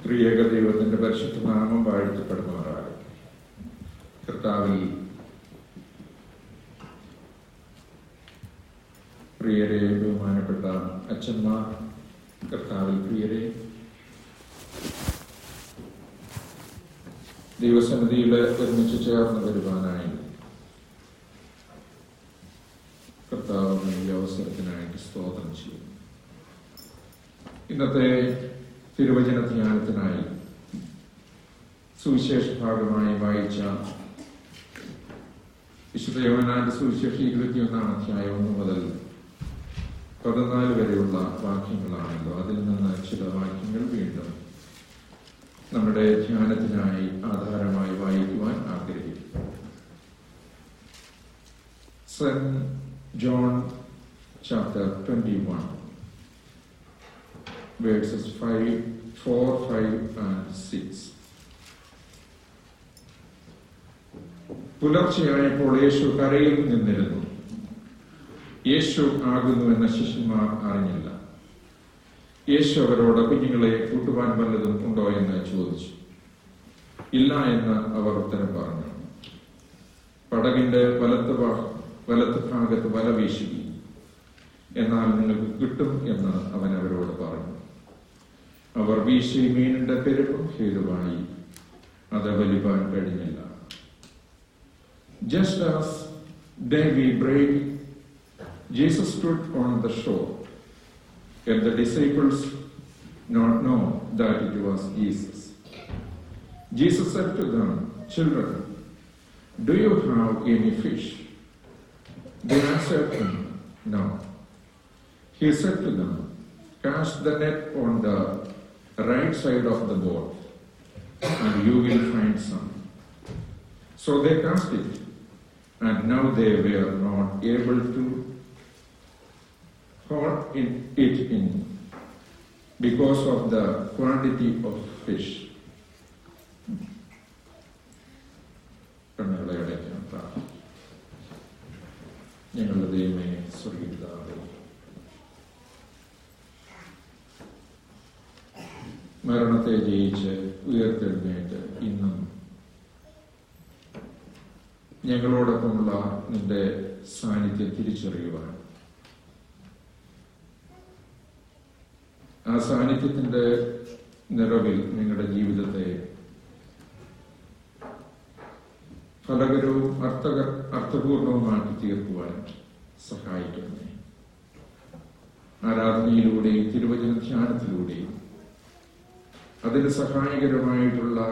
ത്രിയേക ദൈവത്തിന്റെ പരിശുദ്ധ നാമം വാഴ്ത്തപ്പെടുമാറാകും കർത്താവിൽ പ്രിയരെ ബഹുമാനപ്പെട്ട അച്ഛന്മാർ കർത്താവിൽ പ്രിയരെ ദൈവസമിതിയിൽ ഒരുമിച്ച് ചേർന്ന് വരുവാനായി കർത്താവ് ഈ അവസരത്തിനായിട്ട് സ്തോത്രം ചെയ്യും ഇന്നത്തെ തിരുവചന ധ്യാനത്തിനായി സുവിശേഷ ഭാഗമായി വായിച്ച വിശുദ്ധ യോഹനാന്റെ സുവിശേഷം ഇരുപത്തിയൊന്നാം അധ്യായം ഒന്ന് മുതൽ പതിനാല് വരെയുള്ള വാക്യങ്ങളാണല്ലോ അതിൽ നിന്ന് ചില വാക്യങ്ങൾ വീണ്ടും നമ്മുടെ ധ്യാനത്തിനായി ആധാരമായി വായിക്കുവാൻ ആഗ്രഹിക്കുന്നു saint John chapter twenty one verses 5, 4, 5, and 6. പുലർച്ചെയായപ്പോൾ യേശു കരയിൽ നിന്നിരുന്നു യേശു ആകുന്നുവെന്ന ശിഷ്യന്മാർ അറിഞ്ഞില്ല യേശു അവരോട് കുഞ്ഞുങ്ങളെ കൂട്ടുവാൻ വല്ലതും ഉണ്ടോ എന്ന് ചോദിച്ചു ഇല്ല എന്ന് അവർ ഉത്തരം പറഞ്ഞു പടകിന്റെ വലത്ത് ഭാ- വലത്ത് ഭാഗത്ത് വല വീശുകയും എന്നാൽ നിങ്ങൾക്ക് കിട്ടും എന്ന് അവൻ അവരോട് പറഞ്ഞു അവർ വീശി മീനിന്റെ പെരുപ്പം ഹേതുവായി അത് വലിപ്പാൻ കഴിഞ്ഞില്ല just as day we break Jesus stood on the shore and the disciples not know that it was Jesus. Jesus said to them, Children, do you have any fish? They answered him, No. He said to them, Cast the net on the right side of the boat, and you will find some. So they cast it, and now they were not able to haul in, it in because of the quantity of fish. കണ്ണുകളെ അടയ്ക്കാൻ പ്രാർത്ഥിക്കും ഞങ്ങളുടെ ദൈവമേ സ്വർഗീതാവേ മരണത്തെ ജയിച്ച് ഉയർത്തെഴുന്നേറ്റ് ഇന്നും ഞങ്ങളോടൊപ്പമുള്ള നിന്റെ സാന്നിധ്യം തിരിച്ചറിയുവാൻ ആ സാന്നിധ്യത്തിന്റെ നിറവിൽ നിങ്ങളുടെ ജീവിതത്തെ ഫലകരവും അർത്ഥക അർത്ഥപൂർണവുമാക്കി തീർക്കുവാൻ സഹായിക്കണമേ ആരാധനയിലൂടെയും തിരുവചന ധ്യാനത്തിലൂടെയും അതിന് സഹായകരമായിട്ടുള്ള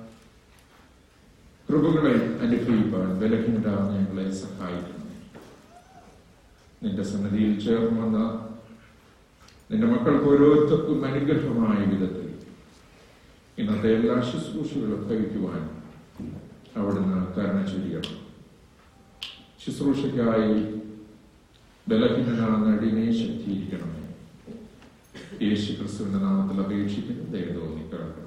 കൃപകളെ അനുഭവിപ്പാൻ ബലഹീനരാണ് ഞങ്ങളെ സഹായിക്കുന്നത് നിന്റെ സന്നിധിയിൽ ചേർന്ന് വന്ന നിന്റെ മക്കൾക്ക് ഓരോരുത്തർക്കും അനുഗ്രഹമായ വിധത്തിൽ ഇന്നത്തെ എല്ലാ ശുശ്രൂഷകളും ഭവിക്കുവാൻ അവിടുന്ന് കരുണ ചൊരിയണം ശുശ്രൂഷയ്ക്കായി ബലഹീനനാണ് അടിയനെ ശക്തീകരിക്കണമേ യേശു ക്രിസ്തുവിന്റെ നാമത്തിൽ അപേക്ഷിക്കുന്നു ദൈവതോന്നി കിടക്കണം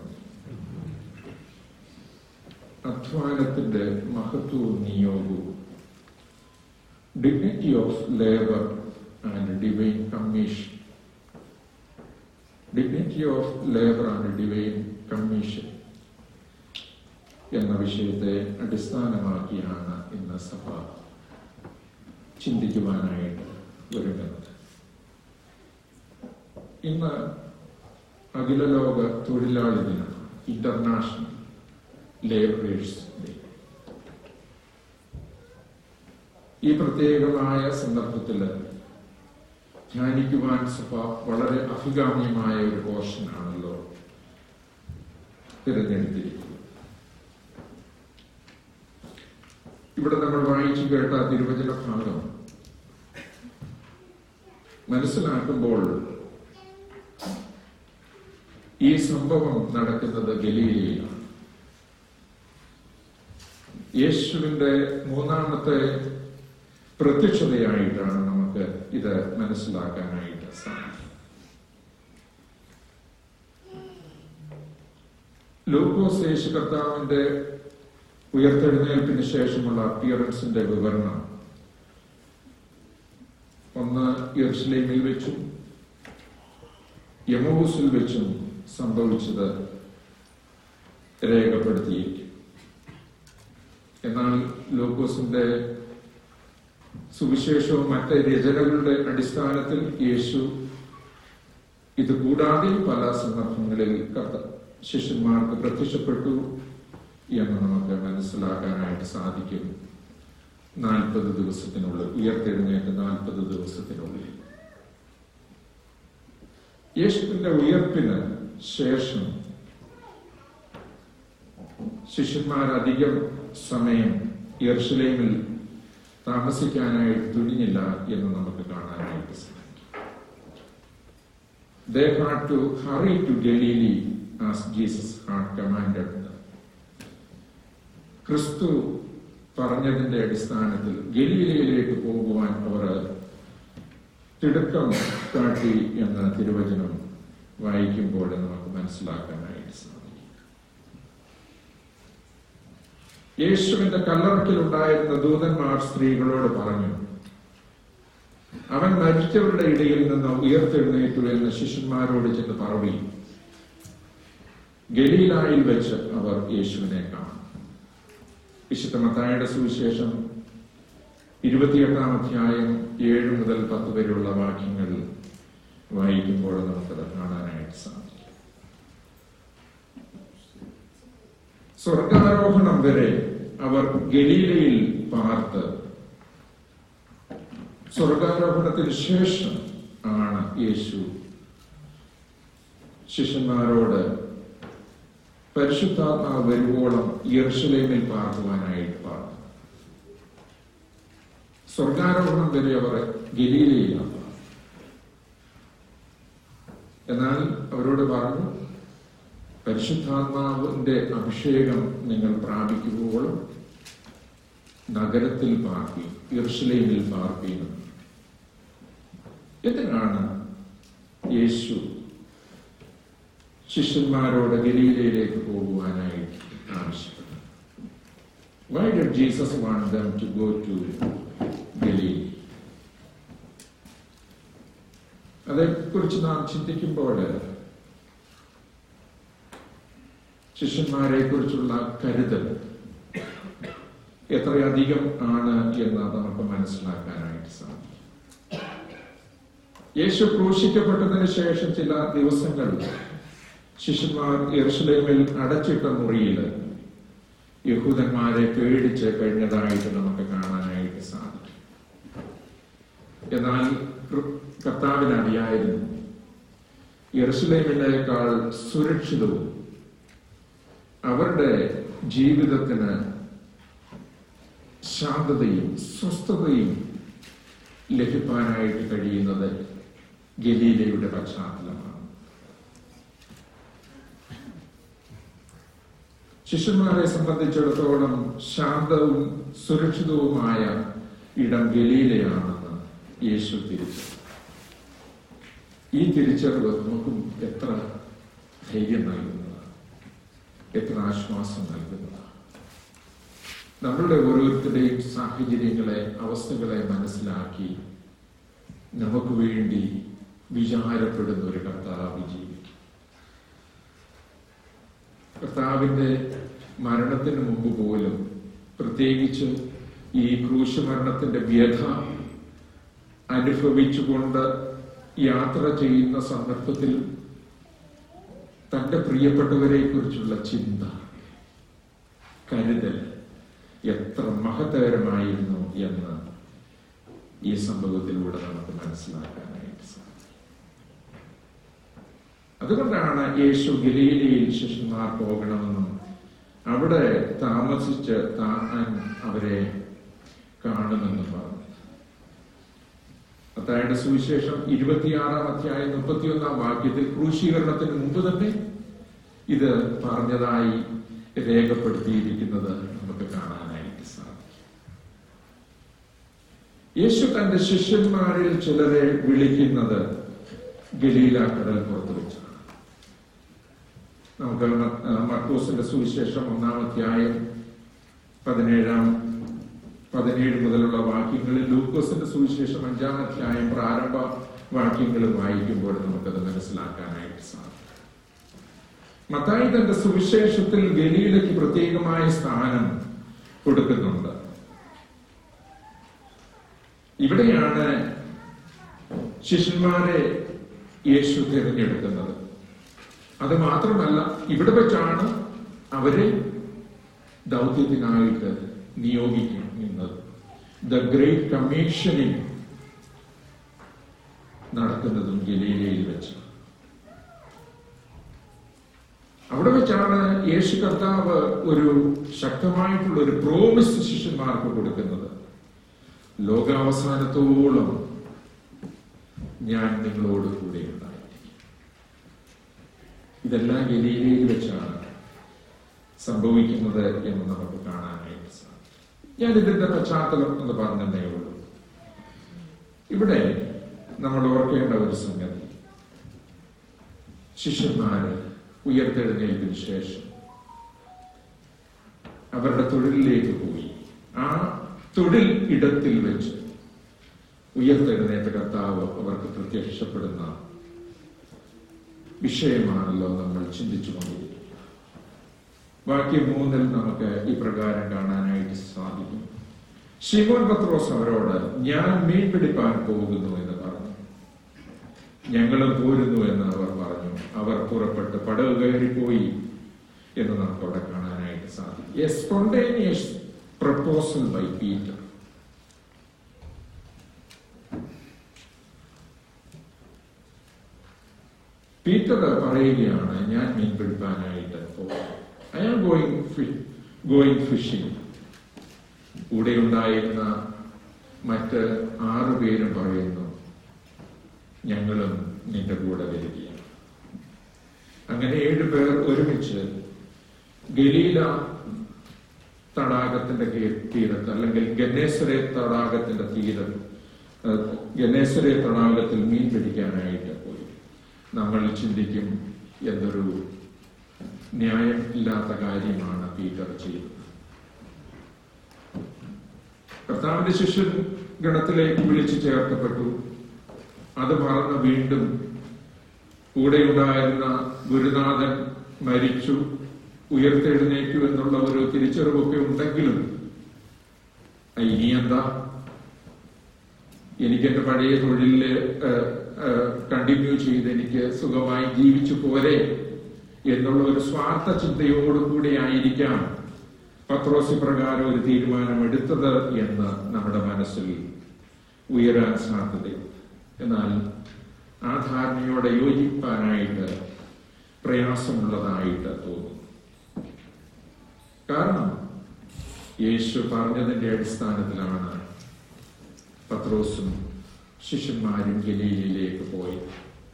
അധ്വാനത്തിന്റെ മഹത്വവും നിയോഗവും dignity of labour and divine commission dignity of labour and divine commission എന്ന വിഷയത്തെ അടിസ്ഥാനമാക്കിയാണ് ഇന്ന് സഭ ചിന്തിക്കുവാനായിട്ട് ഒരുങ്ങുന്നത് ഇന്ന് അഖില ലോക തൊഴിലാളി ദിനം ഇന്റർനാഷണൽ ലേബറേഴ്സ് ഡേ ഈ പ്രത്യേകമായ സന്ദർഭത്തിൽ ധ്യാനിക്കുവാൻ സഭ വളരെ അഭികാമ്യമായ ഒരു പോർഷനാണല്ലോ തിരഞ്ഞെടുത്തിരിക്കുന്നത് ഇവിടെ നമ്മൾ വായിച്ചു കേട്ട തിരുവചന ഭാഗം മനസ്സിലാക്കുമ്പോൾ ഈ സംഭവം നടക്കുന്നത് ഗലീലയിലാണ് യേശുവിന്റെ മൂന്നാമത്തെ പ്രത്യക്ഷതയായിട്ടാണ് നമുക്ക് ഇത് മനസ്സിലാക്കാനായിട്ട് സാധിക്കും ലൂക്കോസ് യേശു കർത്താവിന്റെ ഉയർത്തെഴുന്നേൽപ്പിന് ശേഷമുള്ള അപ്പിയറൻസിന്റെ വിവരണം ഒന്ന് യെറുസലേമിൽ വെച്ചും യമൂസിൽ വെച്ചും സംഭവിച്ചത് രേഖപ്പെടുത്തിയിരിക്കും എന്നാൽ ലൂക്കോസിന്റെ സുവിശേഷവും മറ്റ് രചനകളുടെ അടിസ്ഥാനത്തിൽ യേശു ഇത് കൂടാതെ പല സന്ദർഭങ്ങളിൽ കർത്ത ശിഷ്യന്മാർക്ക് പ്രത്യക്ഷപ്പെട്ടു എന്ന് നമുക്ക് മനസ്സിലാക്കാനായിട്ട് സാധിക്കും നാൽപ്പത് ദിവസത്തിനുള്ളിൽ ഉയർത്തെഴുന്നേറ്റ് നാൽപ്പത് ദിവസത്തിനുള്ളിൽ യേശുവിന്റെ ഉയർപ്പിന് ശേഷം ശിഷ്യന്മാർ അധികം സമയം യെർഷലേമിൽ താമസിക്കാനായിട്ട് തുനിഞ്ഞില്ല എന്ന് നമുക്ക് കാണാനായിട്ട് സാധിക്കും They had to hurry to Galilee as Jesus had commanded them. ക്രിസ്തു പറഞ്ഞതിന്റെ അടിസ്ഥാനത്തിൽ ഗലീലയിലേക്ക് പോകുവാൻ അവർ തിടുക്കം കാട്ടി എന്ന തിരുവചനം വായിക്കുമ്പോൾ നമുക്ക് മനസ്സിലാക്കാനായിട്ട് സാധിക്കും യേശുവിന്റെ കല്ലറക്കിലുണ്ടായിരുന്ന ദൂതന്മാർ സ്ത്രീകളോട് പറഞ്ഞു അവൻ മരിച്ചവരുടെ ഇടയിൽ നിന്ന് ഉയർത്തെഴുന്നേറ്റു എന്ന് ശിഷ്യന്മാരോട് ചെന്ന് പറവി ഗലീലായിൽ വെച്ച് അവർ യേശുവിനെ കാണും വിശുദ്ധ മത്തായുടെ സുവിശേഷം ഇരുപത്തിയെട്ടാം അധ്യായം ഏഴ് മുതൽ പത്ത് വരെയുള്ള വാക്യങ്ങൾ വായിക്കുമ്പോൾ നമുക്കത് കാണാനായിട്ട് സാധിക്കും സ്വർഗാരോഹണം വരെ അവർ ഗലീലയിൽ പാർത്ത് സ്വർഗാരോഹണത്തിന് ശേഷം ആണ് യേശു ശിഷ്യന്മാരോട് പരിശുദ്ധാത്മാവ് വരുവോളം യെറുശലേമിൽ പാർക്കുവാനായിട്ട് പറഞ്ഞു സ്വർഗാരോഹണം വരെ അവർ ഗലീലയിലാണ് എന്നാൽ അവരോട് പറഞ്ഞു പരിശുദ്ധാത്മാവിന്റെ അഭിഷേകം നിങ്ങൾ പ്രാപിക്കുമ്പോഴും നഗരത്തിൽ പാർപ്പി ഇർഷലേമിൽ പാർപ്പിയും എന്തിനാണ് യേശു ശിഷ്യന്മാരോട് ഗലീലയിലേക്ക് പോകുവാനായിട്ട് ആവശ്യപ്പെട്ടത് why did Jesus want them to go to Galilee അതേക്കുറിച്ച് നാം ചിന്തിക്കുമ്പോൾ ശിഷ്യന്മാരെ കുറിച്ചുള്ള കരുതൽ എത്രയധികം ആണ് എന്ന് നമുക്ക് മനസ്സിലാക്കാനായിട്ട് സാധിക്കും യേശു ക്രൂശിക്കപ്പെട്ടതിന് ശേഷം ചില ദിവസങ്ങൾ ശിഷ്യന്മാർ യെറുസലേമിൽ അടച്ചിട്ട മുറിയിൽ യഹൂദന്മാരെ പേടിച്ച് കഴിഞ്ഞതായിട്ട് നമുക്ക് കാണാനായിട്ട് സാധിക്കും എന്നാൽ കർത്താവിന് അറിയായിരുന്നു യെറുസലേമിനേക്കാൾ സുരക്ഷിതവും അവരുടെ ജീവിതത്തിന് ശാന്തതയും സ്വസ്ഥതയും ലഭിക്കാനായിട്ട് കഴിയുന്നത് ഗലീലയുടെ പശ്ചാത്തലമാണ് ശിഷ്യന്മാരെ സംബന്ധിച്ചിടത്തോളം ശാന്തവും സുരക്ഷിതവുമായ ഇടം ഗലീലയാണെന്ന് യേശു തിരിച്ചു ഈ തിരിച്ചറിവ് നമുക്കും എത്ര ധൈര്യം നൽകുന്നതാണ് എത്ര ആശ്വാസം നൽകുന്നതാണ് നമ്മളുടെ ഓരോരുത്തരുടെയും സാഹചര്യങ്ങളെ അവസ്ഥകളെ മനസ്സിലാക്കി നമുക്ക് വേണ്ടി വിചാരപ്പെടുന്ന ഒരു കർത്താവ് ജീവിക്കും കർത്താവിന്റെ മരണത്തിന് മുമ്പ് പോലും പ്രത്യേകിച്ച് ഈ ക്രൂശ് മരണത്തിന്റെ വ്യഥ അനുഭവിച്ചുകൊണ്ട് യാത്ര ചെയ്യുന്ന സന്ദർഭത്തിൽ തന്റെ പ്രിയപ്പെട്ടവരെ കുറിച്ചുള്ള ചിന്ത കരുതൽ എത്ര മഹത്തരമായിരുന്നു എന്ന് ഈ സംഭവത്തിലൂടെ നമുക്ക് മനസ്സിലാക്കാനായിട്ട് സാധിക്കും അതുകൊണ്ടാണ് യേശു ഗലീലയിൽ ശിഷ്യന്മാർ പോകണമെന്നും അവിടെ താമസിച്ച് താൻ അവരെ കാണുമെന്ന് പറഞ്ഞു അത്തായുടെ സുവിശേഷം ഇരുപത്തിയാറാം അധ്യായം മുപ്പത്തിയൊന്നാം വാക്യത്തിൽ ക്രൂശീകരണത്തിന് മുമ്പ് തന്നെ ഇത് പറഞ്ഞതായി രേഖപ്പെടുത്തിയിരിക്കുന്നത് നമുക്ക് കാണാനായിട്ട് സാധിക്കും യേശു തന്റെ ശിഷ്യന്മാരിൽ ചിലരെ വിളിക്കുന്നത് ഗലീല കടൽ പുറത്ത് വെച്ചാണ് നമുക്ക് മർക്കോസിന്റെ സുവിശേഷം ഒന്നാം അധ്യായം പതിനേഴാം പതിനേഴ് മുതലുള്ള വാക്യങ്ങളിൽ ലൂക്കോസിന്റെ സുവിശേഷം അഞ്ചാം അധ്യായം പ്രാരംഭ വാക്യങ്ങൾ വായിക്കുമ്പോൾ നമുക്കത് മനസ്സിലാക്കാനായിട്ട് സാധിക്കും മത്തായി തന്റെ സുവിശേഷത്തിൽ ഗലീലയ്ക്ക് പ്രത്യേകമായ സ്ഥാനം കൊടുക്കുന്നുണ്ട് ഇവിടെയാണ് ശിഷ്യന്മാരെ യേശു തിരഞ്ഞെടുക്കുന്നത് അത് മാത്രമല്ല ഇവിടെ വെച്ചാണ് അവരെ ദൗത്യത്തിനായിട്ട് നിയോഗിക്കുന്നത് ദ ഗ്രേറ്റ് കമ്മീഷനിങ് നടക്കുന്നതും ഗലീലയിൽ വെച്ച് അവിടെ വെച്ചാണ് യേശു കർത്താവ് ഒരു ശക്തമായിട്ടുള്ള ഒരു പ്രോമിസ് ശിഷ്യന്മാർക്ക് കൊടുക്കുന്നത് ലോകാവസാനത്തോളം ഞാൻ നിങ്ങളോട് കൂടെ ഉണ്ടായിരിക്കും ഇതെല്ലാം ഗലീലയിൽ വെച്ചാണ് സംഭവിക്കുന്നത് എന്ന് നമുക്ക് കാണാനായിട്ട് സാധിക്കും ഞാൻ ഇതിന്റെ പശ്ചാത്തലം എന്ന് പറഞ്ഞതേ ഉള്ളൂ ഇവിടെ നമ്മൾ ഓർക്കേണ്ട ഒരു സംഗതി ശിഷ്യന്മാര് ഉയർത്തെഴുന്നേൽപ്പിന് ശേഷം അവരുടെ തൊഴിലിലേക്ക് പോയി ആ തൊഴിൽ ഇടത്തിൽ വെച്ച് ഉയർത്തെഴുന്നേറ്റ കർത്താവ് അവർക്ക് പ്രത്യക്ഷപ്പെടുന്ന വിഷയമാണല്ലോ നമ്മൾ ചിന്തിച്ചുകൊണ്ടിരിക്കുന്നത് വാക്യം മൂന്നിൽ നമുക്ക് ഇപ്രകാരം കാണാനായിട്ട് സാധിക്കും ഷിമോൻ പത്രോസ് അവരോട് ഞാൻ മീൻ പിടിപ്പാൻ പോകുന്നു എന്ന് പറഞ്ഞു ഞങ്ങളും പോരുന്നു എന്ന് അവർ പറഞ്ഞു അവർ പുറപ്പെട്ട് പടവ് കയറിപ്പോയി എന്ന് നമുക്ക് അവിടെ കാണാനായിട്ട് സാധിക്കും a spontaneous proposal by Peter Peter പറയുകയാണ് ഞാൻ മീൻ പിടിപ്പാനായിട്ട് പോകും I am going going fishing കൂടെ ഉണ്ടായിരുന്ന മറ്റ് ആറു പേരും പറയുന്നു ഞങ്ങളും നിന്റെ കൂടെ വരികയാണ് അങ്ങനെ ഏഴു പേർ ഒരുമിച്ച് ഗലീല തടാകത്തിന്റെ കീ- തീരത്ത് അല്ലെങ്കിൽ ഗന്നേശ്വരെ തടാകത്തിന്റെ തീരം ഏഹ്, ഗന്നേശ്വരെ തടാകത്തിൽ മീൻ പിടിക്കാനായിട്ട് പോയി നമ്മൾ ചിന്തിക്കും എന്തൊരു ന്യായം ഇല്ലാത്ത കാര്യമാണ് പീറ്റർ ചെയ്തത് കർത്താവിന്റെ ശിഷ്യൻ ഗണത്തിലേക്ക് വിളിച്ചു ചേർക്കപ്പെട്ടു അത് മറന്ന് വീണ്ടും കൂടെയുണ്ടായിരുന്ന ഗുരുനാഥൻ മരിച്ചു ഉയർത്തെഴുന്നേറ്റു എന്നുള്ള ഒരു തിരിച്ചറിവൊക്കെ ഉണ്ടെങ്കിലും ആ, ഇനി എന്താ എനിക്ക് എന്റെ പഴയ തൊഴിലില് കണ്ടിന്യൂ ചെയ്ത് എനിക്ക് സുഖമായി ജീവിച്ചു പോരെ എന്നുള്ള ഒരു സ്വാർത്ഥ ചിന്തയോടുകൂടി ആയിരിക്കാം പത്രോസി പ്രകാരം ഒരു തീരുമാനം എടുത്തത് എന്ന് നമ്മുടെ മനസ്സിൽ ഉയരാൻ സാധ്യതയുണ്ട് എന്നാൽ ആ ധാരണയോടെ യോജിപ്പാനായിട്ട് പ്രയാസമുള്ളതായിട്ട് തോന്നുന്നു കാരണം യേശു പറഞ്ഞതിന്റെ അടിസ്ഥാനത്തിലാണ് പത്രോസും ശിഷ്യന്മാരും ഗലീലയിലേക്ക് പോയത്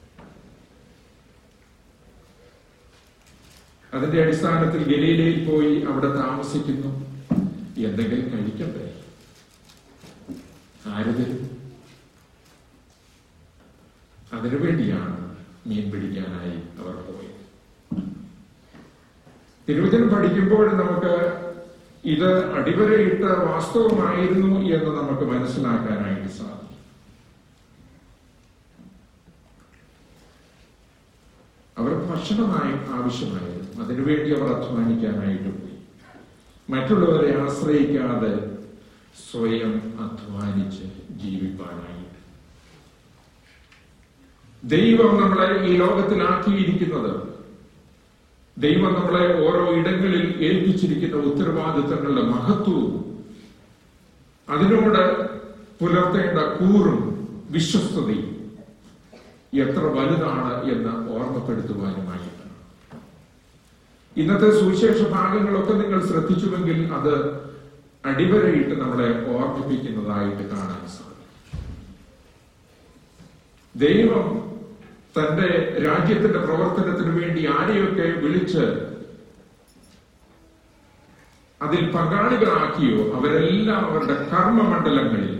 അതിന്റെ അടിസ്ഥാനത്തിൽ ഗലീലയിൽ പോയി അവിടെ താമസിക്കുന്നു എന്തെങ്കിലും കഴിക്കണ്ടേ ആര് തരും അതിനുവേണ്ടിയാണ് മീൻ പിടിക്കാനായി അവർ പോയത് തിരുവചനം പഠിക്കുമ്പോൾ നമുക്ക് ഇത് അടിവരയിട്ട വാസ്തവമായിരുന്നു എന്ന് നമുക്ക് മനസ്സിലാക്കാനായിട്ട് സാധിക്കും അവർക്ക് ഭക്ഷണമായി ആവശ്യമായിരുന്നു അതിനുവേണ്ടി അവർ അധ്വാനിക്കാനായിട്ട് പോയി മറ്റുള്ളവരെ ആശ്രയിക്കാതെ സ്വയം അധ്വാനിച്ച് ജീവിക്കാനായിട്ട് ദൈവം നമ്മളെ ഈ ലോകത്തിലാക്കിയിരിക്കുന്നത് ദൈവം നമ്മളെ ഓരോ ഇടങ്ങളിൽ ഏൽപ്പിച്ചിരിക്കുന്ന ഉത്തരവാദിത്തങ്ങളുടെ മഹത്വവും അതിനോട് പുലർത്തേണ്ട കൂറും വിശ്വസ്തതയും എത്ര വലുതാണ് എന്ന് ഓർമ്മപ്പെടുത്തുവാനുമായിട്ടാണ് ഇന്നത്തെ സുവിശേഷ ഭാഗങ്ങളൊക്കെ നിങ്ങൾ ശ്രദ്ധിച്ചുവെങ്കിൽ അത് അടിവരയിട്ട് നമ്മളെ ഓർമ്മിപ്പിക്കുന്നതായിട്ട് കാണാൻ സാധിക്കും ദൈവം തന്റെ രാജ്യത്തിന്റെ പ്രവർത്തനത്തിന് വേണ്ടി ആരെയൊക്കെ വിളിച്ച് അതിൽ പങ്കാളികളാക്കിയോ അവരെല്ലാം അവരുടെ കർമ്മമണ്ഡലങ്ങളിൽ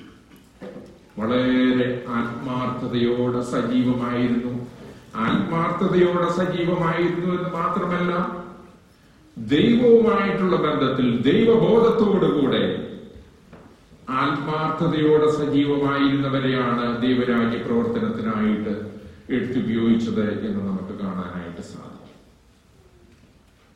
വളരെ ആത്മാർത്ഥതയോടെ സജീവമായിരുന്നു ആത്മാർത്ഥതയോടെ സജീവമായിരുന്നു എന്ന് മാത്രമല്ല ദൈവവുമായിട്ടുള്ള ബന്ധത്തിൽ ദൈവബോധത്തോടുകൂടെ ആത്മാർത്ഥതയോടെ സജീവമായിരുന്നവരെയാണ് ദൈവരാജ്യ പ്രവർത്തനത്തിനായിട്ട് എടുത്തുപയോഗിച്ചത് എന്ന് നമുക്ക് കാണാനായിട്ട് സാധിക്കും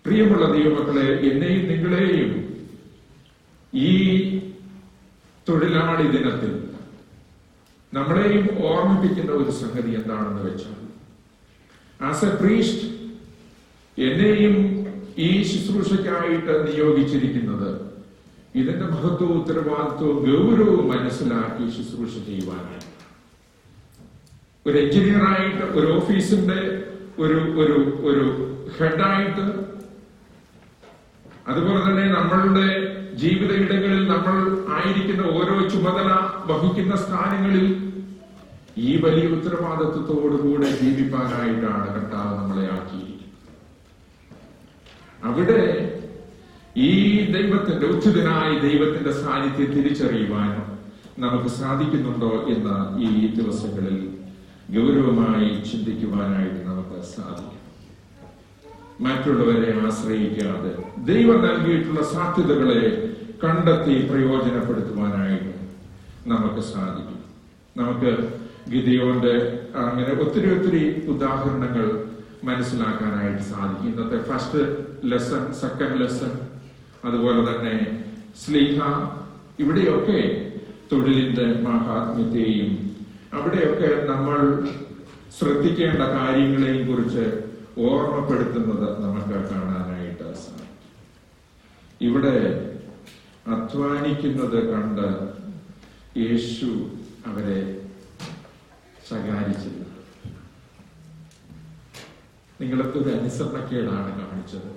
പ്രിയമുള്ള ദൈവമക്കളെ എന്നെയും നിങ്ങളെയും ഈ തൊഴിലാളി ദിനത്തിൽ നമ്മളെയും ഓർമ്മിപ്പിക്കുന്ന ഒരു സംഗതി എന്താണെന്ന് വെച്ചാൽ ആസ് എ പ്രീസ്റ്റ് എന്നെയും ഈ ശുശ്രൂഷയ്ക്കായിട്ട് നിയോഗിച്ചിരിക്കുന്നത് ഇതിന്റെ മഹത്വവും ഉത്തരവാദിത്വവും ഗൗരവവും മനസ്സിലാക്കി ശുശ്രൂഷ ചെയ്യുവാനാണ് ഒരു എഞ്ചിനീയറായിട്ട് ഒരു ഓഫീസിന്റെ ഒരു ഒരു ഒരു ഹെഡായിട്ട് അതുപോലെ തന്നെ നമ്മളുടെ ജീവിത ഇടങ്ങളിൽ നമ്മൾ ആയിരിക്കുന്ന ഓരോ ചുമതല വഹിക്കുന്ന സ്ഥാനങ്ങളിൽ ഈ വലിയ ഉത്തരവാദിത്വത്തോടുകൂടെ ജീവിപ്പാനായിട്ടാണ് കർത്താവ് നമ്മളെ ആക്കിയിരിക്കുന്നത് അവിടെ ഈ ദൈവത്തിന്റെ ഉച്ചിതനായ ദൈവത്തിന്റെ സാന്നിധ്യം തിരിച്ചറിയുവാനോ നമുക്ക് സാധിക്കുന്നുണ്ടോ എന്ന് ഈ ദിവസങ്ങളിൽ ഗൗരവമായി ചിന്തിക്കുവാനായിട്ട് നമുക്ക് സാധിക്കും മറ്റുള്ളവരെ ആശ്രയിക്കാതെ ദൈവം നൽകിയിട്ടുള്ള സാധ്യതകളെ കണ്ടെത്തി പ്രയോജനപ്പെടുത്തുവാനായിട്ട് നമുക്ക് സാധിക്കും നമുക്ക് ഗിദിയോന്റെ അങ്ങനെ ഒത്തിരി ഒത്തിരി ഉദാഹരണങ്ങൾ മനസ്സിലാക്കാനായിട്ട് സാധിക്കും ഇന്നത്തെ ഫസ്റ്റ് ലെസൺ സെക്കൻഡ് ലെസൺ അതുപോലെ തന്നെ സ്ലീഹ ഇവിടെയൊക്കെ തൊഴിലിന്റെ മഹാത്മ്യത്തെയും അവിടെയൊക്കെ നമ്മൾ ശ്രദ്ധിക്കേണ്ട കാര്യങ്ങളെയും കുറിച്ച് ഓർമ്മപ്പെടുത്തുന്നത് നമുക്ക് കാണാനായിട്ട് സാധിക്കും ഇവിടെ അധ്വാനിക്കുന്നത് കണ്ട് യേശു അവരെ ശകാരിച്ചില്ല നിങ്ങളൊക്കെ ഒരു അനുസരണക്കേടാണ് കാണിച്ചത്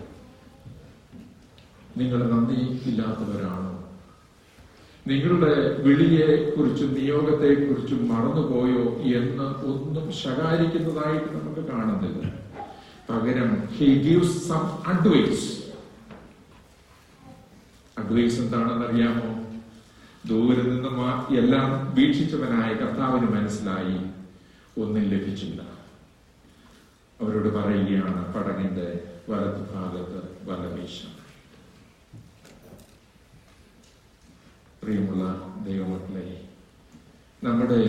നിങ്ങൾ നന്ദി ഇല്ലാത്തവരാണോ നിങ്ങളുടെ വിളിയെ കുറിച്ചും നിയോഗത്തെ കുറിച്ചും മറന്നുപോയോ എന്ന് ഒന്നും ശകാരിക്കുന്നതായിട്ട് നമുക്ക് കാണുന്നില്ല പകരം he gives some advice advice എന്താണെന്ന് അറിയാമോ ദൂരെ നിന്ന് മാ- എല്ലാം വീക്ഷിച്ചവനായ കർത്താവിന് മനസ്സിലായി ഒന്നും ലഭിച്ചില്ല അവരോട് പറയുകയാണ് പടകിന്റെ വലതു ഭാഗത്ത് വല വീശാൻ പ്രിയമുള്ള ദൈവമക്കളെ നമ്മുടെ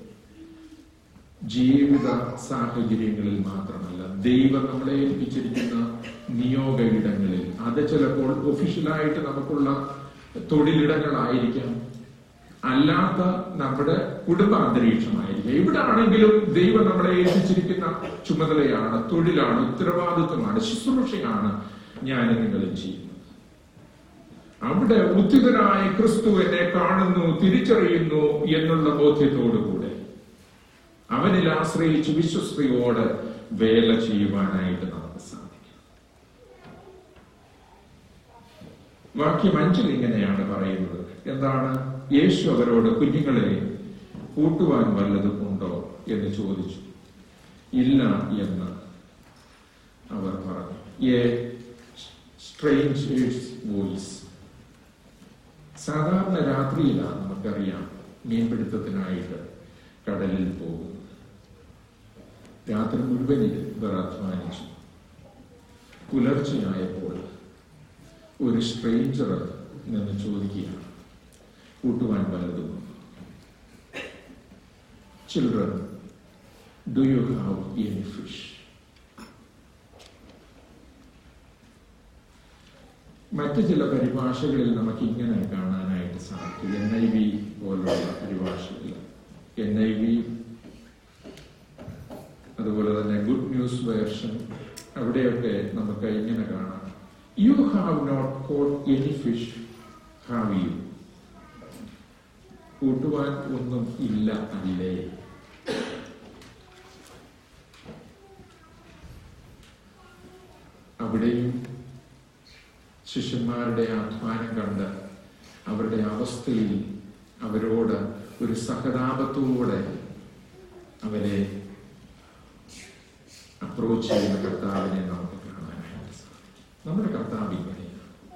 ജീവിത സാഹചര്യങ്ങളിൽ മാത്രമല്ല ദൈവം നമ്മളെ ഏൽപ്പിച്ചിരിക്കുന്ന നിയോഗ ഇടങ്ങളിൽ അത് ചിലപ്പോൾ ഒഫീഷ്യലായിട്ട് നമുക്കുള്ള തൊഴിലിടങ്ങളായിരിക്കാം അല്ലാത്ത നമ്മുടെ കുടുംബാന്തരീക്ഷമായിരിക്കാം ഇവിടെ ആണെങ്കിലും ദൈവം നമ്മളെ ഏൽപ്പിച്ചിരിക്കുന്ന ചുമതലയാണ് തൊഴിലാണ് ഉത്തരവാദിത്വമാണ് ശുശ്രൂഷയാണ് ഞാൻ നിങ്ങളും ചെയ്യുന്നത് അവിടെ ഉദ്ധിതനായ ക്രിസ്തു എന്നെ കാണുന്നു തിരിച്ചറിയുന്നു എന്നുള്ള ബോധ്യത്തോടുകൂടെ അവനിൽ ആശ്രയിച്ച് വിശ്വസ്തയോട് വേല ചെയ്യുവാനായിട്ട് നമുക്ക് സാധിക്കും വാക്യം അഞ്ചിൽ ഇങ്ങനെയാണ് പറയുന്നത് എന്താണ് യേശു അവരോട് കുഞ്ഞുങ്ങളെ കൂട്ടുവാൻ വല്ലതും ഉണ്ടോ എന്ന് ചോദിച്ചു ഇല്ല എന്ന് അവർ പറഞ്ഞു എ സ്ട്രേഞ്ചേഴ്സ് വോയിസ് സാധാരണ രാത്രിയിലാണ് നമുക്കറിയാം മീൻപിടുത്തത്തിനായിട്ട് കടലിൽ പോകുന്നത് രാത്രി മുഴുവൻ ഇവർ അധ്വാനിച്ചു പുലർച്ചെയായപ്പോൾ ഒരു സ്ട്രേഞ്ചർ നിന്ന് ചോദിക്കുകയാണ് കൂട്ടുവാൻ വല്ലതും children do you have any fish മറ്റ് ചില പരിഭാഷകളിൽ നമുക്ക് ഇങ്ങനെ കാണാനായിട്ട് സാധിക്കും എൻ ഐ വി പോലുള്ള പരിഭാഷകൾ എൻ ഐ വി അതുപോലെ തന്നെ ഗുഡ് ന്യൂസ് വേർഷൻ അവിടെയൊക്കെ നമുക്ക് ഇങ്ങനെ കാണാം you have not caught any fish have you കൂട്ടുവാൻ ഒന്നും ഇല്ല അല്ലേ അവിടെയും ശിഷ്യന്മാരുടെ അധ്വാനം കണ്ട് അവരുടെ അവസ്ഥയിൽ അവരോട് ഒരു സഹതാപത്തോടെ അവരെ അപ്രോച്ച് ചെയ്യുന്ന കർത്താവിനെ നമുക്ക് കാണാനായിട്ട് സാധിക്കും നമ്മുടെ കർത്താവ് ഇങ്ങനെയാണ്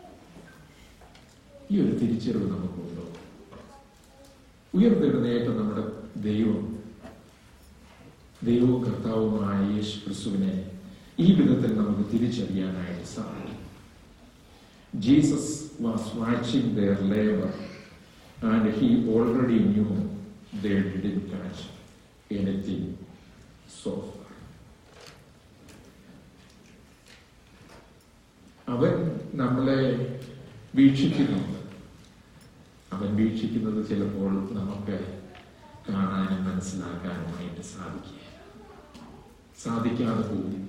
ഈ ഒരു തിരിച്ചറിവ് നമുക്കുണ്ടോ ഉയർന്നെഴുന്നേറ്റ നമ്മുടെ ദൈവം ദൈവവും കർത്താവുമായ യേശു ക്രിസ്തുവിനെ ഈ വിധത്തിൽ നമുക്ക് തിരിച്ചറിയാനായിട്ട് സാധിക്കും Jesus was watching their labor and he already knew they didn't catch anything so far. അവൻ നമ്മളെ വീക്ഷിക്കുന്നുണ്ട് അവൻ വീക്ഷിക്കുന്നത് ചിലപ്പോൾ നമുക്ക് കാണാനും മനസ്സിലാക്കാനുമായിട്ട് സാധിക്കുക സാധിക്കാതെ പോകും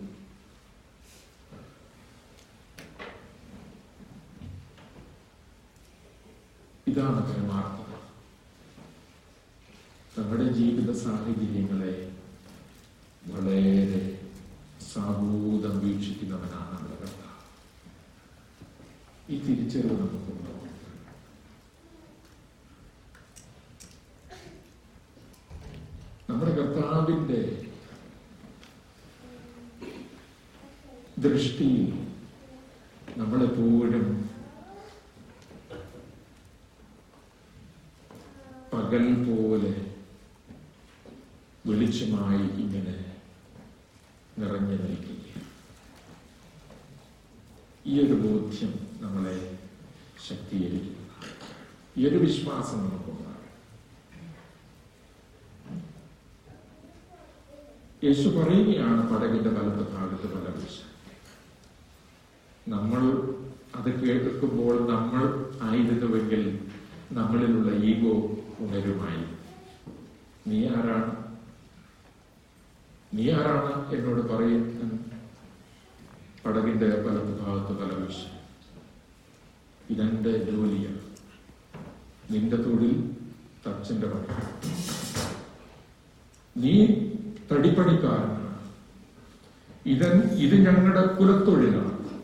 ഇതാണ് പരമാർത്ഥം നമ്മുടെ ജീവിത സാഹചര്യങ്ങളെ വളരെ സാമൂതം വീക്ഷിക്കുന്നവനാണ് നമ്മുടെ കർത്താവ് ഈ തിരിച്ചറിവ് നമുക്കുണ്ടോ നമ്മുടെ കർത്താവിന്റെ ദൃഷ്ടിയിൽ നമ്മളെപ്പോഴും പകൽ പോലെ വെളിച്ചമായി ഇങ്ങനെ നിറഞ്ഞു നിൽക്കുക ഈ ഒരു ബോധ്യം നമ്മളെ ശക്തീകരിക്കുന്നു ഈ ഒരു വിശ്വാസം നമുക്കുണ്ടാകും യേശു പറയുകയാണ് പടകിന്റെ വലത്ത് ഭാഗത്ത് പല വിഷ നമ്മൾ അത് കേൾക്കുമ്പോൾ നമ്മൾ ആയിരുന്നുവെങ്കിൽ നമ്മളിലുള്ള ഈഗോ ഉണരുമായി നീ ആരാണ് നീ ആരാണ് എന്നോട് പറയുന്നത് പടകിന്റെ വലത്ത് ഭാഗത്ത് പല വിഷ ഇതെന്റെ ജോലിയാണ് നിന്റെ തൊഴിൽ തച്ചന്റെ പണി നീ തടിപ്പണിക്കാരനാണ് ഇത് ഇത് ഞങ്ങളുടെ കുലത്തൊഴിലാണ്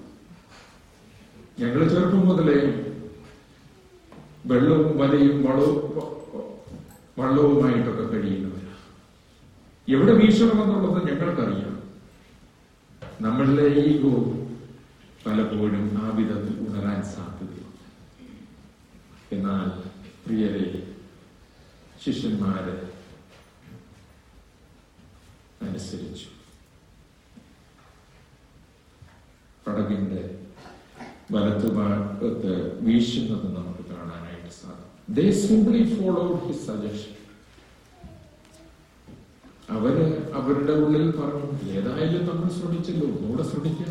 ഞങ്ങൾ ചെറുപ്പം മുതലേ വെള്ളവും വലയും വളവും വള്ളവുമായിട്ടൊക്കെ കഴിയുന്നവരാണ് എവിടെ വീശണമെന്നുള്ളത് ഞങ്ങൾക്കറിയാം നമ്മളിലെ ഈഗോ പലപ്പോഴും ആ വിധത്തിൽ ഉണരാൻ സാധ്യതയുണ്ട് എന്നാൽ പ്രിയരെ ശിഷ്യന്മാര് അനുസരിച്ചു പടകിന്റെ വലത്തുഭാഗത്ത് വീശുന്നത് നമുക്ക് കാണാനായിട്ട് സാധിക്കും they simply followed his suggestion അവര് അവരുടെ ഉള്ളിൽ പറഞ്ഞു ഏതായാലും നമ്മൾ ശ്രമിച്ചല്ലോ ഒന്നുകൂടെ ശ്രമിക്കാം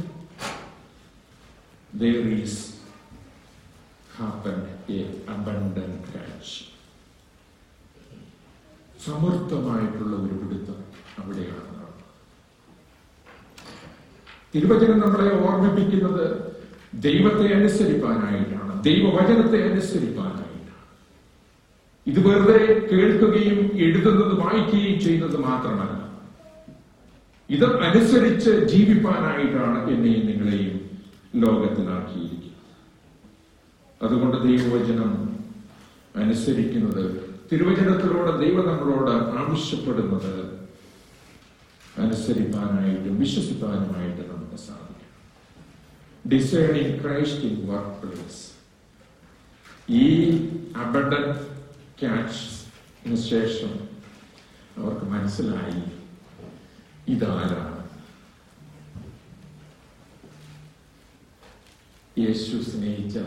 there is happened a abundant catch സമർത്ഥമായിട്ടുള്ള ഒരു പിടുത്തം അവിടെയാണ് നടന്നത് തിരുവചനം നമ്മളെ ഓർമ്മിപ്പിക്കുന്നത് ദൈവത്തെ അനുസരിപ്പാനായിട്ടാണ് ദൈവവചനത്തെ അനുസരിപ്പാനായിട്ടാണ് ഇത് വെറുതെ കേൾക്കുകയും എഴുതുന്നത് വായിക്കുകയും ചെയ്യുന്നത് മാത്രമല്ല ഇത് അനുസരിച്ച് ജീവിപ്പാനായിട്ടാണ് എന്നെയും നിങ്ങളെയും ലോകത്തിലാക്കിയിരിക്കുന്നത് അതുകൊണ്ട് ദൈവവചനം അനുസരിക്കുന്നത് തിരുവചനത്തിലൂടെ ദൈവം നമ്മളോട് ആവശ്യപ്പെടുന്നത് അനുസരിപ്പാനായിട്ടും വിശ്വസിപ്പാനുമായിട്ട് നമുക്ക് സാധിക്കും discerning Christ in workplace ഈ അബഡൻ ക്യാച്ചിന് ശേഷം അവർക്ക് മനസ്സിലായി ഇതാരാണ് യേശു സ്നേഹിച്ച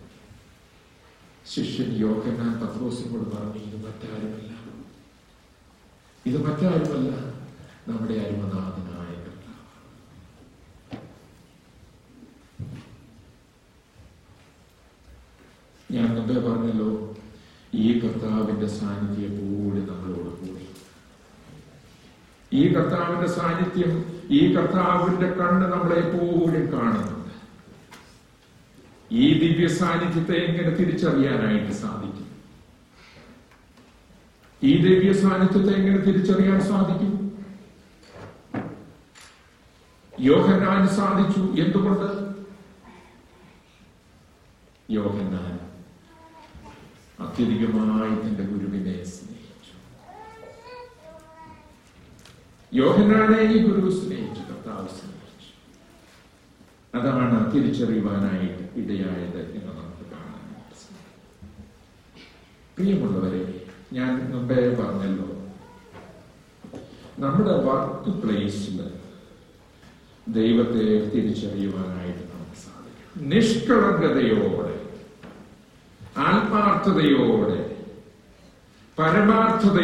ശിഷ്യൻ യോഹന്നാൻ പത്രോസിനോട് പറഞ്ഞു ഇത് മറ്റാരുമല്ല ഇത് മറ്റാരുമല്ല നമ്മുടെ അരുമനാഥനായ കർത്താവ് ഞാൻ മുമ്പേ പറഞ്ഞല്ലോ ഈ കർത്താവിന്റെ സാന്നിധ്യം എപ്പോഴും നമ്മളോട് കൂടി ഈ കർത്താവിന്റെ സാന്നിധ്യം ഈ കർത്താവിന്റെ കണ്ണ് നമ്മളെ എപ്പോഴും കാണുന്നുണ്ട് ഈ ദിവ്യ സാന്നിധ്യത്തെ എങ്ങനെ തിരിച്ചറിയാനായിട്ട് സാധിക്കും ഈ ദിവ്യ സാന്നിധ്യത്തെ എങ്ങനെ തിരിച്ചറിയാൻ സാധിക്കും യോഹന്നാൻ സാധിച്ചു എന്തുകൊണ്ട് യോഹന്നാൻ അത്യധികമായി തന്റെ ഗുരുവിനെ സ്നേഹിച്ചു യോഹന്നാനെ ഈ ഗുരു സ്നേഹിച്ചു കർത്താവ് സ്നേഹിച്ചു അതാണ് തിരിച്ചറിയുവാനായിട്ട് ഇടയായത് എന്ന് നമുക്ക് കാണാനായിട്ട് സാധിക്കും പ്രിയമുള്ളവരെ ഞാൻ മുമ്പേ പറഞ്ഞല്ലോ നമ്മുടെ വർക്ക് പ്ലേസിൽ ദൈവത്തെ തിരിച്ചറിയുവാനായിട്ട് നമുക്ക് സാധിക്കും നിഷ്കളങ്കതയോടെ ആത്മാർത്ഥതയോടെ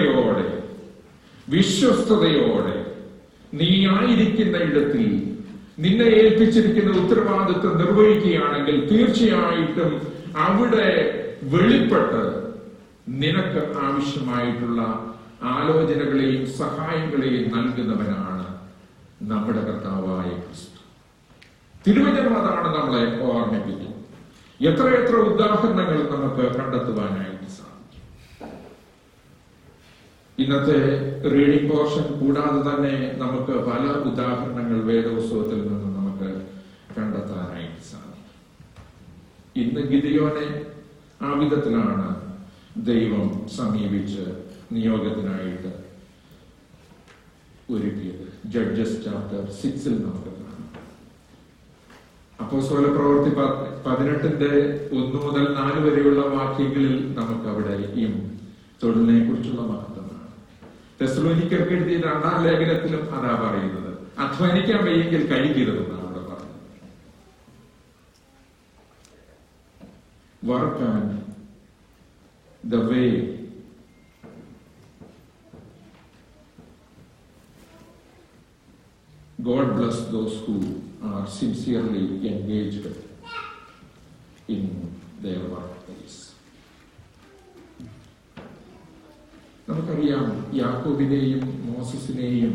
പരമാർത്ഥതയോടെ വിശ്വസ്തയോടെ നീ ആയിരിക്കുന്ന ഇടത്തിൽ നിന്നെ ഏൽപ്പിച്ചിരിക്കുന്ന ഉത്തരവാദിത്വം നിർവഹിക്കുകയാണെങ്കിൽ തീർച്ചയായിട്ടും അവിടെ വെളിപ്പെട്ട് നിനക്ക് ആവശ്യമായിട്ടുള്ള ആലോചനകളെയും സഹായങ്ങളെയും നൽകുന്നവനാണ് നമ്മുടെ കർത്താവായ ക്രിസ്തു തിരുവചനം അതാണ് നമ്മളെ ഓർമ്മിപ്പിക്കുന്നത് എത്രയെത്ര ഉദാഹരണങ്ങൾ നമുക്ക് കണ്ടെത്തുവാനായിട്ട് സാധിക്കും ഇന്നത്തെ റീഡിംഗ് പോർഷൻ കൂടാതെ തന്നെ നമുക്ക് പല ഉദാഹരണങ്ങൾ വേദോത്സവത്തിൽ നിന്ന് നമുക്ക് കണ്ടെത്താനായിട്ട് സാധിക്കും ഇന്ന് ഗിരിയോനെ ആ വിധത്തിലാണ് ദൈവം സമീപിച്ച് നിയോഗത്തിനായിട്ട് ഒരുക്കിയത് ജഡ്ജസ് ചാപ്റ്റർ സിക്സിൽ നമുക്ക് കാണാം അപ്പോ സ്വല പ്രവൃത്തി പതിനെട്ടിന്റെ ഒന്ന് മുതൽ നാല് വരെയുള്ള വാക്യങ്ങളിൽ നമുക്ക് അവിടെ ഈ തൊഴിലിനെ കുറിച്ചുള്ള മഹത്വമാണ് തെസ്ലോനിക്കർക്ക് എഴുതിയ രണ്ടാം ലേഖനത്തിലും അതാ പറയുന്നത് അധ്വാനിക്കാൻ വയ്യെങ്കിൽ കഴിക്കരുതെന്നാണ് അവിടെ പറഞ്ഞത് work and the way God bless those who are sincerely engaged in their workplace. നമുക്കറിയാം യാക്കോബിനെയും മോസസിനെയും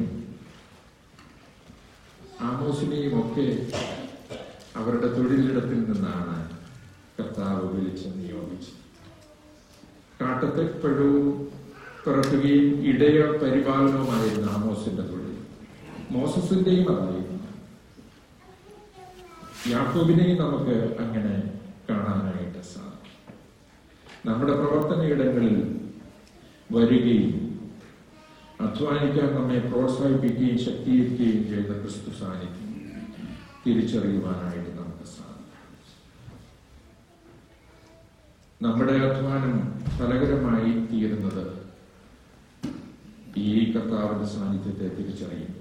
ആമോസിനെയും ഒക്കെ അവരുടെ തൊഴിലിടത്തിൽ നിന്നാണ് കർത്താവ് വിളിച്ച് നിയോഗിച്ചത് കാട്ടത്തെ പഴവും പിറക്കുകയും ഇടയ പരിപാലനവുമായിരുന്നു ആമോസിന്റെ തൊഴിൽ മോസസിന്റെയും അതായിരുന്നു യാക്കോബിനെയും നമുക്ക് അങ്ങനെ കാണാനായിട്ട് സാധിക്കും നമ്മുടെ പ്രവർത്തന ഇടങ്ങളിൽ വരികയും അധ്വാനിക്കാൻ നമ്മെ പ്രോത്സാഹിപ്പിക്കുകയും ശക്തീകരിക്കുകയും ചെയ്ത ക്രിസ്തു സാന്നിധ്യം തിരിച്ചറിയുവാനായിട്ട് നമുക്ക് സാധിക്കും നമ്മുടെ അധ്വാനം ഫലകരമായി തീരുന്നത് ഈ കർത്താവിന്റെ സാന്നിധ്യത്തെ തിരിച്ചറിയുമ്പോൾ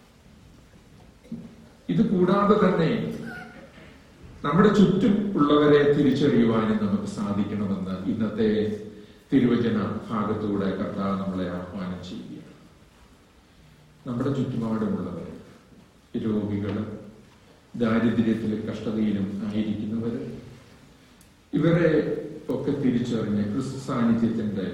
ഇത് കൂടാതെ തന്നെ നമ്മുടെ ചുറ്റും ഉള്ളവരെ തിരിച്ചറിയുവാനും നമുക്ക് സാധിക്കണമെന്ന് ഇന്നത്തെ തിരുവചന ഭാഗത്തൂടെ കർത്താവ് നമ്മളെ ആഹ്വാനം ചെയ്യുകയാണ് നമ്മുടെ ചുറ്റുപാടുമുള്ളവർ രോഗികൾ ദാരിദ്ര്യത്തിലും കഷ്ടതയിലും ആയിരിക്കുന്നവർ ഇവരെ ഒക്കെ തിരിച്ചറിഞ്ഞ് ക്രിസ്തു സാന്നിധ്യത്തിന്റെ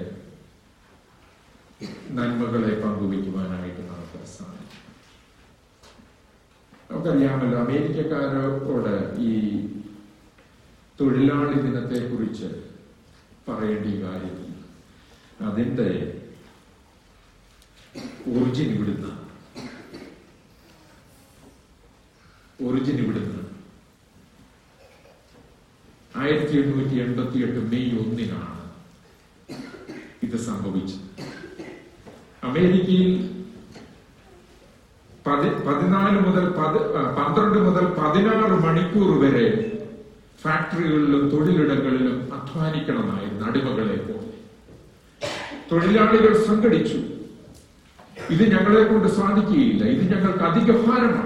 നന്മകളെ പങ്കുവയ്ക്കുവാനായിട്ട് നമുക്ക് സാധിക്കും നമുക്കറിയാമല്ലോ അമേരിക്കക്കാരോട് ഈ തൊഴിലാളി ദിനത്തെ കുറിച്ച് പറയേണ്ട കാര്യമില്ല അതിന്റെ ഒറിജിൻ ഇവിടുന്ന ഒറിജിൻ ഇവിടുന്ന് ആയിരത്തി എണ്ണൂറ്റി എൺപത്തി എട്ട് മെയ് ഒന്നിനാണ് ഇത് സംഭവിച്ചത് അമേരിക്കയിൽ പതി പതിനാല് മുതൽ പതി പന്ത്രണ്ട് മുതൽ പതിനാറ് മണിക്കൂർ വരെ ഫാക്ടറികളിലും തൊഴിലിടങ്ങളിലും അധ്വാനിക്കണമായിരുന്നു അടിമകളെ പോലെ തൊഴിലാളികൾ സംഘടിച്ചു ഇത് ഞങ്ങളെ കൊണ്ട് സാധിക്കുകയില്ല ഇത് ഞങ്ങൾക്ക് അധിക ഭാരമാണ്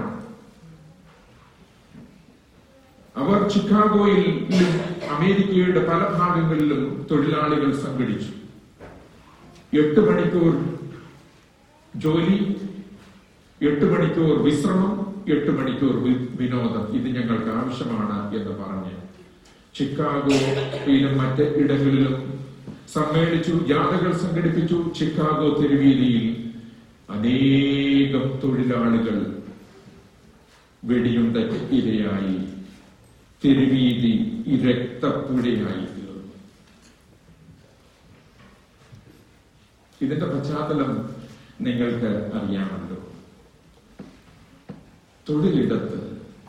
അവർ ചിക്കാഗോയിലും അമേരിക്കയുടെ പല ഭാഗങ്ങളിലും തൊഴിലാളികൾ സംഘടിച്ചു എട്ട് മണിക്കൂർ ജോലി എട്ട് മണിക്കൂർ വിശ്രമം എട്ട് മണിക്കൂർ വിനോദം ഇത് ഞങ്ങൾക്ക് ആവശ്യമാണ് എന്ന് പറഞ്ഞ് ചിക്കാഗോയിലും മറ്റ് ഇടങ്ങളിലും സമ്മേളിച്ചു ജാഥകൾ സംഘടിപ്പിച്ചു ചിക്കാഗോ തെരുവീതിയിൽ അനേകം തൊഴിലാളികൾ വെടിയുണ്ടയ്ക്ക് ഇരയായി തെരുവീതി രക്തപ്പുഴയായി തീർന്നു ഇതിന്റെ പശ്ചാത്തലം നിങ്ങൾക്ക് അറിയാമല്ലോ തൊഴിലിടത്ത്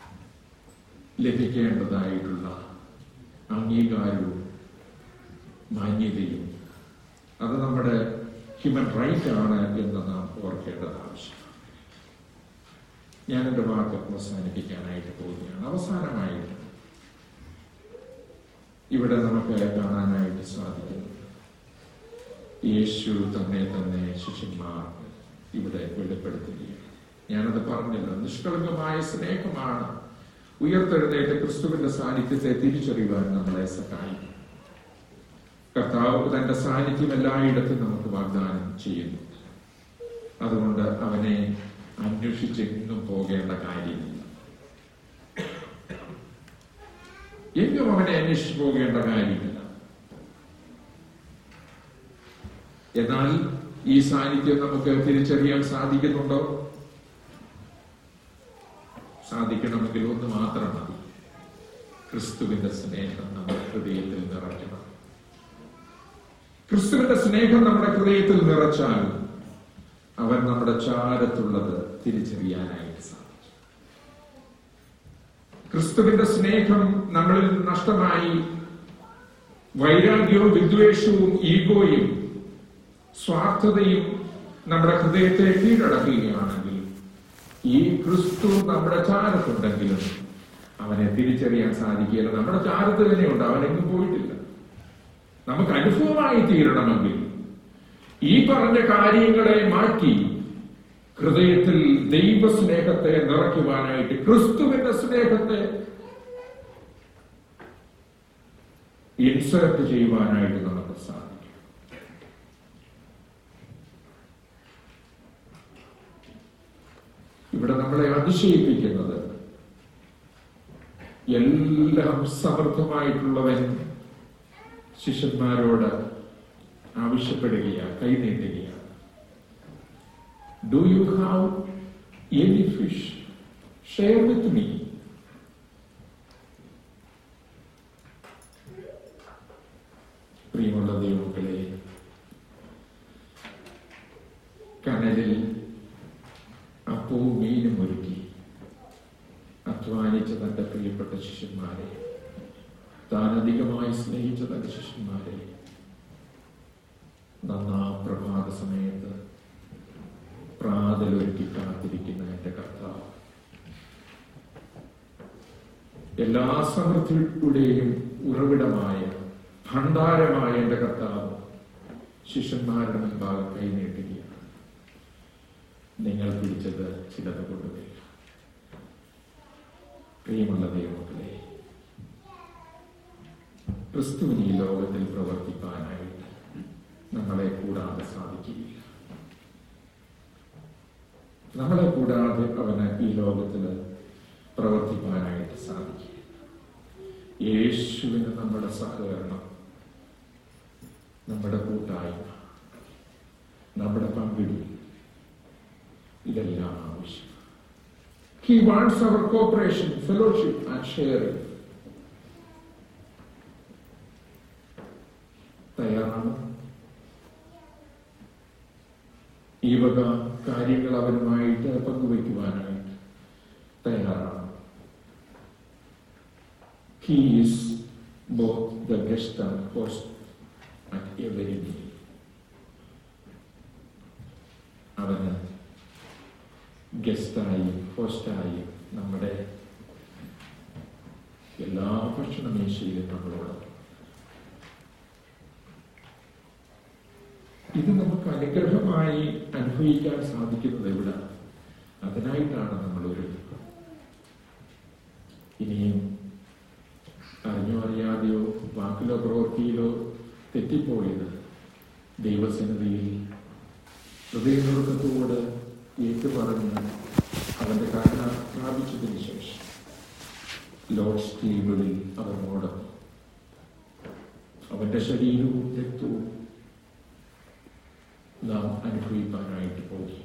ലഭിക്കേണ്ടതായിട്ടുള്ള അംഗീകാരവും മാന്യതയും അത് നമ്മുടെ ഹ്യൂമൻ റൈറ്റ് ആണ് എന്ന് നാം ഓർക്കേണ്ടത് ആവശ്യമാണ് ഞാൻ എൻ്റെ വാക്ക് അവസാനിപ്പിക്കാനായിട്ട് പോവുകയാണ് അവസാനമായിട്ട് ഇവിടെ നമുക്ക് കാണാനായിട്ട് സാധിക്കുന്നു യേശു തന്നെ തന്നെ ശിഷ്യന്മാർ ഇവിടെ വെളിപ്പെടുത്തുകയാണ് ഞാനത് പറഞ്ഞല്ലോ നിഷ്കളങ്കമായ സ്നേഹമാണ് ഉയർത്തെഴുന്നേറ്റ് ക്രിസ്തുവിന്റെ സാന്നിധ്യത്തെ തിരിച്ചറിയുവാൻ നമ്മളെ സഹായിക്കും കർത്താവ് തന്റെ സാന്നിധ്യം എല്ലായിടത്തും നമുക്ക് വാഗ്ദാനം ചെയ്യുന്നു അതുകൊണ്ട് അവനെ അന്വേഷിച്ചെങ്ങും പോകേണ്ട കാര്യമില്ല എങ്ങും അവനെ അന്വേഷിച്ചു പോകേണ്ട കാര്യമില്ല എന്നാൽ ഈ സാന്നിധ്യം നമുക്ക് തിരിച്ചറിയാൻ സാധിക്കുന്നുണ്ടോ സാധിക്കണമെങ്കിൽ ഒന്ന് മാത്രം മതി ക്രിസ്തുവിന്റെ സ്നേഹം നമ്മുടെ ഹൃദയത്തിൽ നിറയ്ക്കണം ക്രിസ്തുവിന്റെ സ്നേഹം നമ്മുടെ ഹൃദയത്തിൽ നിറച്ചാൽ അവൻ നമ്മുടെ ചാരത്തുള്ളത് തിരിച്ചറിയാനായിട്ട് സാധിക്കും ക്രിസ്തുവിന്റെ സ്നേഹം നമ്മളിൽ നഷ്ടമായി വൈരാഗ്യവും വിദ്വേഷവും ഈഗോയും സ്വാർത്ഥതയും നമ്മുടെ ഹൃദയത്തെ കീഴടക്കുകയാണെങ്കിൽ ഈ ക്രിസ്തു നമ്മുടെ ചാരത്തുണ്ടെങ്കിലും അവനെ തിരിച്ചറിയാൻ സാധിക്കില്ല നമ്മുടെ ചാരത്ത് തന്നെയുണ്ട് അവനെങ്ങും പോയിട്ടില്ല നമുക്ക് അനുഭവമായി തീരണമെങ്കിൽ ഈ പറഞ്ഞ കാര്യങ്ങളെ മാറ്റി ഹൃദയത്തിൽ ദൈവസ്നേഹത്തെ നിറയ്ക്കുവാനായിട്ട് ക്രിസ്തുവിന്റെ സ്നേഹത്തെ ഇൻസേർട്ട് ചെയ്യുവാനായിട്ട് നമുക്ക് സാധിക്കും ഇവിടെ നമ്മളെ അതിശയിപ്പിക്കുന്നത് എല്ലാം സമൃദ്ധമായിട്ടുള്ളവൻ ശിഷ്യന്മാരോട് ആവശ്യപ്പെടുകയാണ് കൈനീട്ടുകയാണ് do you have any fish share with me പ്രിയമുള്ള ദൈവങ്ങളെ കനലിൽ അപ്പവും മീനും ഒരുക്കി അധ്വാനിച്ച തന്റെ പ്രിയപ്പെട്ട ശിഷ്യന്മാരെ താൻ അധികമായി സ്നേഹിച്ച തന്റെ ശിഷ്യന്മാരെ നന്നാ പ്രഭാത സമയത്ത് പ്രാതലൊരുക്കി കാത്തിരിക്കുന്ന എന്റെ കർത്താവ് എല്ലാ സമൃദ്ധിയുടെയും ഉറവിടമായ ഭണ്ഡാരമായ എന്റെ കർത്താവ് ശിഷ്യന്മാരുടെ മുൻപാകെ കൈനീട്ടുകയാണ് നിങ്ങൾ പിടിച്ചത് ചിലത് കൊണ്ടുവരിക പ്രിയമുള്ള ദൈവമക്കളെ ക്രിസ്തുവിന് ഈ ലോകത്തിൽ പ്രവർത്തിപ്പാനായിട്ട് നമ്മളെ കൂടാതെ സാധിക്കുകയില്ല നമ്മളെ കൂടാതെ അവന് ഈ ലോകത്തിൽ പ്രവർത്തിപ്പാനായിട്ട് സാധിക്കും യേശുവിന് നമ്മുടെ സഹകരണം നമ്മുടെ കൂട്ടായ്മ നമ്മുടെ പങ്കിടി ഇതെല്ലാം ആവശ്യം he wants our cooperation fellowship and sharing തയ്യാറാണ് ഈ വക കാര്യങ്ങൾ അവരുമായിട്ട് പങ്കുവയ്ക്കുവാനായിട്ട് തയ്യാറാണ് He is both the guest and host at every meal. അവന് ഗസ്റ്റായി ഹോസ്റ്റായി നമ്മുടെ എല്ലാ ഭക്ഷണ മേശയിലും നമ്മളോട് ഇത് നമുക്ക് അനുഗ്രഹമായി അനുഭവിക്കാൻ സാധിക്കുന്നത് എവിടെ അതിനായിട്ടാണ് നമ്മൾ ഒരുങ്ങുന്നത് ഇനിയും അറിഞ്ഞോ അറിയാതെയോ വാക്കിലോ പ്രവൃത്തിയിലോ തെറ്റിപ്പോയത് ദൈവസന്നിധിയിൽ ഹൃദയനുറുക്കത്തോട് ഏറ്റുപറഞ്ഞ് അവന്റെ കരുണ പ്രാപിച്ചതിന് ശേഷം ലോഡ്സ് ടേബിളിൽ അവർ മുടങ്ങി അവന്റെ ശരീരവും രക്തവും നാം അനുഭവിക്കാനായിട്ട് പോയി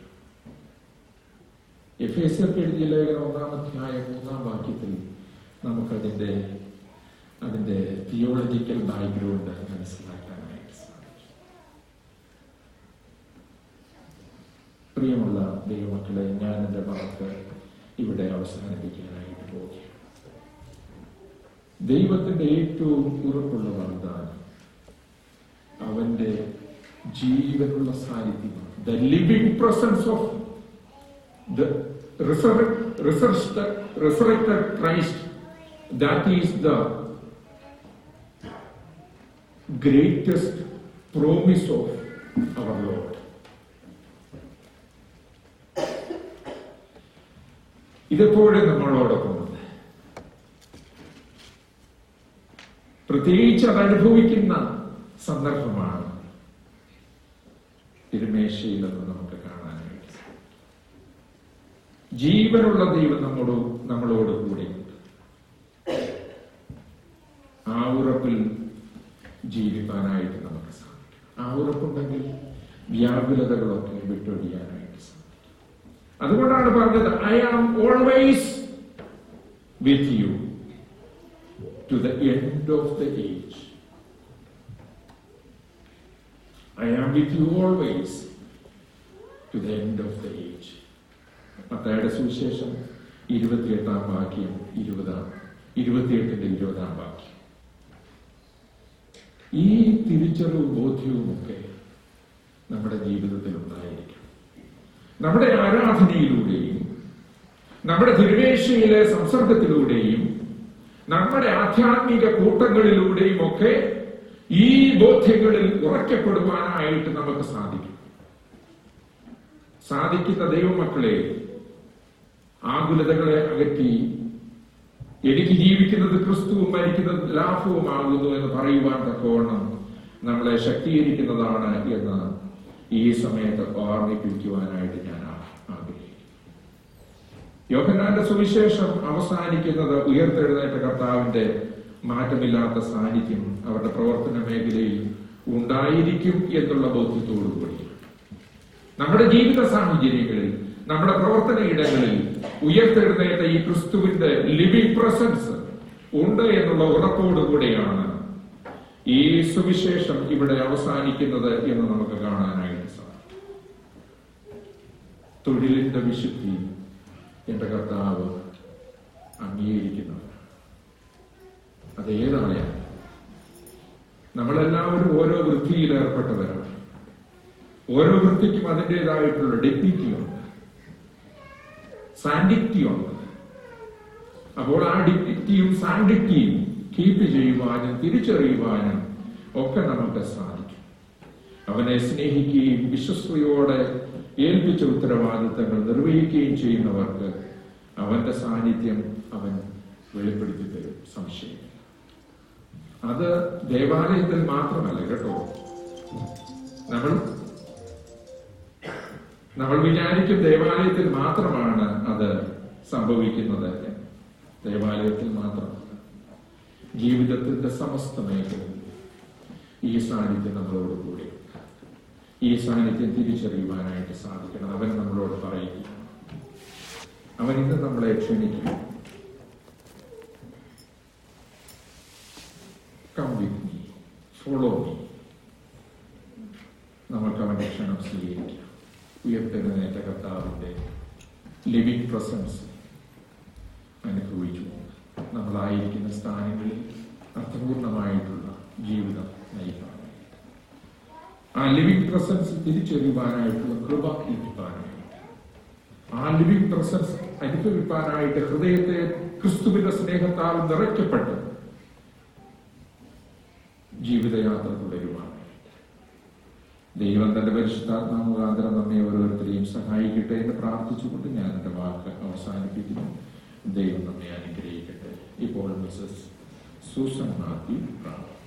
എഫ് എസ് എഫ് എഴുതിയ ലേഖനം ഒന്നാം അധ്യായം മൂന്നാം വാക്യത്തിൽ നമുക്കതിന്റെ അതിന്റെ തിയോളജിക്കൽ ബാക്ക്ഗ്രൗണ്ട് മനസ്സിലാക്കാനായിട്ട് സാധിക്കും പ്രിയമുള്ള ദൈവമക്കളെ ഞാൻ എൻ്റെ വാക്ക് ഇവിടെ അവസാനിപ്പിക്കാനായിട്ട് പോകുകയാണ് ദൈവത്തിന്റെ ഏറ്റവും ഉറപ്പുള്ള വാഗ്ദാനം അവന്റെ ജീവനുള്ള സാന്നിധ്യമാണ് the living presence of the resurrected Christ that is the greatest promise of our Lord ഇതെപ്പോഴും നമ്മളോടൊപ്പമുണ്ട് പ്രത്യേകിച്ച് അത് അനുഭവിക്കുന്ന സന്ദർഭമാണ് തിരുമേശയിലെന്ന് നമുക്ക് കാണാനായിട്ട് സാധിക്കും. ജീവനുള്ള ദൈവം നമ്മോട് നമ്മളോട് കൂടെയുണ്ട് ജീവിക്കാനായിട്ട് നമുക്ക് സാധിക്കും ആ ഉറപ്പുണ്ടെങ്കിൽ വ്യാകുലതകളൊക്കെ വിട്ടൊഴിയാനായിട്ട് സാധിക്കും അതുകൊണ്ടാണ് പറഞ്ഞത് I am always with you to the end of the age I am with you always to the end of the age മത്തായുടെ സുവിശേഷം ഇരുപത്തിയെട്ടാം വാക്യം ഇരുപതാം ഇരുപത്തിയെട്ടിന്റെ ഇരുപതാം വാക്യം ഈ തിരിച്ചറിവും ബോധ്യവും ഒക്കെ നമ്മുടെ ജീവിതത്തിൽ ഉണ്ടായിരിക്കും നമ്മുടെ ആരാധനയിലൂടെയും നമ്മുടെ തിരുവേശയിലെ സംസർഗത്തിലൂടെയും നമ്മുടെ ആധ്യാത്മിക കൂട്ടങ്ങളിലൂടെയും ഒക്കെ ഈ ബോധ്യങ്ങളിൽ ഉറക്കപ്പെടുവാനായിട്ട് നമുക്ക് സാധിക്കും സാധിക്കുന്ന ദൈവമക്കളെ ആകുലതകളെ അകറ്റി എനിക്ക് ജീവിക്കുന്നത് ക്രിസ്തുവും മരിക്കുന്നത് ലാഭവുമാകുന്നു എന്ന് പറയുവാൻ തക്കവണ്ണം നമ്മളെ ശക്തീകരിക്കുന്നതാണ് എന്ന് ഈ സമയത്ത് ഓർമ്മിപ്പിക്കുവാനായിട്ട് ഞാൻ ആ- ആഗ്രഹിക്കുന്നു യോഹന്നാന്റെ സുവിശേഷം അവസാനിക്കുന്നത് ഉയർത്തെഴുന്നേറ്റ കർത്താവിന്റെ മാറ്റമില്ലാത്ത സാന്നിധ്യം അവരുടെ പ്രവർത്തന മേഖലയിൽ ഉണ്ടായിരിക്കും എന്നുള്ള ബോധ്യത്തോടു കൂടി നമ്മുടെ ജീവിത സാഹചര്യങ്ങളിൽ നമ്മുടെ പ്രവർത്തന ഇടങ്ങളിൽ ഉയർത്തെഴുന്നേറ്റ ഈ ക്രിസ്തുവിന്റെ ലിവിംഗ് പ്രസൻസ് ഉണ്ട് എന്നുള്ള ഉറപ്പോടുകൂടെയാണ് ഈ സുവിശേഷം ഇവിടെ അവസാനിക്കുന്നത് എന്ന് നമുക്ക് കാണാനായിട്ട് സാധിക്കും തൊഴിലിന്റെ വിശുദ്ധി എന്റെ കർത്താവ് അംഗീകരിക്കുന്നവരാണ് അതേതായാലും നമ്മളെല്ലാവരും ഓരോ വൃത്തിയിൽ ഏർപ്പെട്ടവരാണ് ഓരോ വൃത്തിക്കും അതിൻ്റെതായിട്ടുള്ള ഡിഗ്നിറ്റി ഉണ്ട് സാൻഡിറ്റി ഉണ്ട് അപ്പോൾ ആ ഡിഗ്നിറ്റിയും സാൻഡിറ്റിയും കീപ്പ് ചെയ്യുവാനും തിരിച്ചറിയുവാനും ഒക്കെ നമുക്ക് സാധിക്കും അവനെ സ്നേഹിക്കുകയും വിശ്വസ്തയോടെ ഏൽപ്പിച്ച ഉത്തരവാദിത്തങ്ങൾ നിർവഹിക്കുകയും ചെയ്യുന്നവർക്ക് അവന്റെ സാന്നിധ്യം അവൻ വെളിപ്പെടുത്തി തരും സംശയമില്ല അത് ദേവാലയത്തിൽ മാത്രമല്ല കേട്ടോ നമ്മൾ നമ്മൾ വിചാരിക്കും ദേവാലയത്തിൽ മാത്രമാണ് അത് സംഭവിക്കുന്നത് എന്ന്. ദേവാലയത്തിൽ മാത്രമല്ല ജീവിതത്തിന്റെ സമസ്ത മേഖലയിൽ ഈ സാന്നിധ്യം നമ്മളോട് കൂടി ഈ സാന്നിധ്യം തിരിച്ചറിയുവാനായിട്ട് സാധിക്കണം അവൻ നമ്മളോട് പറയുക അവൻ ഇന്ന് നമ്മളെ ക്ഷണിക്കും come with me follow me നമുക്ക് അവന്റെ ക്ഷണം സ്വീകരിക്കാം ഉയർത്തെഴുന്നേറ്റ കർത്താവിന്റെ ലിവിംഗ് പ്രസൻസ് അനുഭവിച്ചു നമ്മളായിരിക്കുന്ന സ്ഥാനങ്ങളിൽ അർത്ഥപൂർണമായിട്ടുള്ള ജീവിതം നയിക്കാനായിട്ട് ആ ലിവിംഗ് പ്രസൻസ് തിരിച്ചറിയുവാനായിട്ടുള്ള കൃപ ലഭിക്കാനായിട്ട് ആ ലിവിംഗ് പ്രസൻസ് അനുഭവിക്കാനായിട്ട് ഹൃദയത്തെ ക്രിസ്തുവിന്റെ സ്നേഹത്താൽ നിറയ്ക്കപ്പെട്ട് ജീവിതയാത്ര തുടരുവാനായിട്ട് ദൈവം തന്റെ പരിശുദ്ധാത്മാ മുഖാന്തരം നമ്മെ ഓരോരുത്തരെയും സഹായിക്കട്ടെ എന്ന് പ്രാർത്ഥിച്ചുകൊണ്ട് ഞാൻ എന്റെ വാക്ക് അവസാനിപ്പിക്കുന്നു ദൈവം നമ്മെ അനുഗ്രഹിക്കട്ടെ ഇപ്പോൾ മിസസ് സൂസൻ മാത്യു പ്രാർത്ഥിക്കും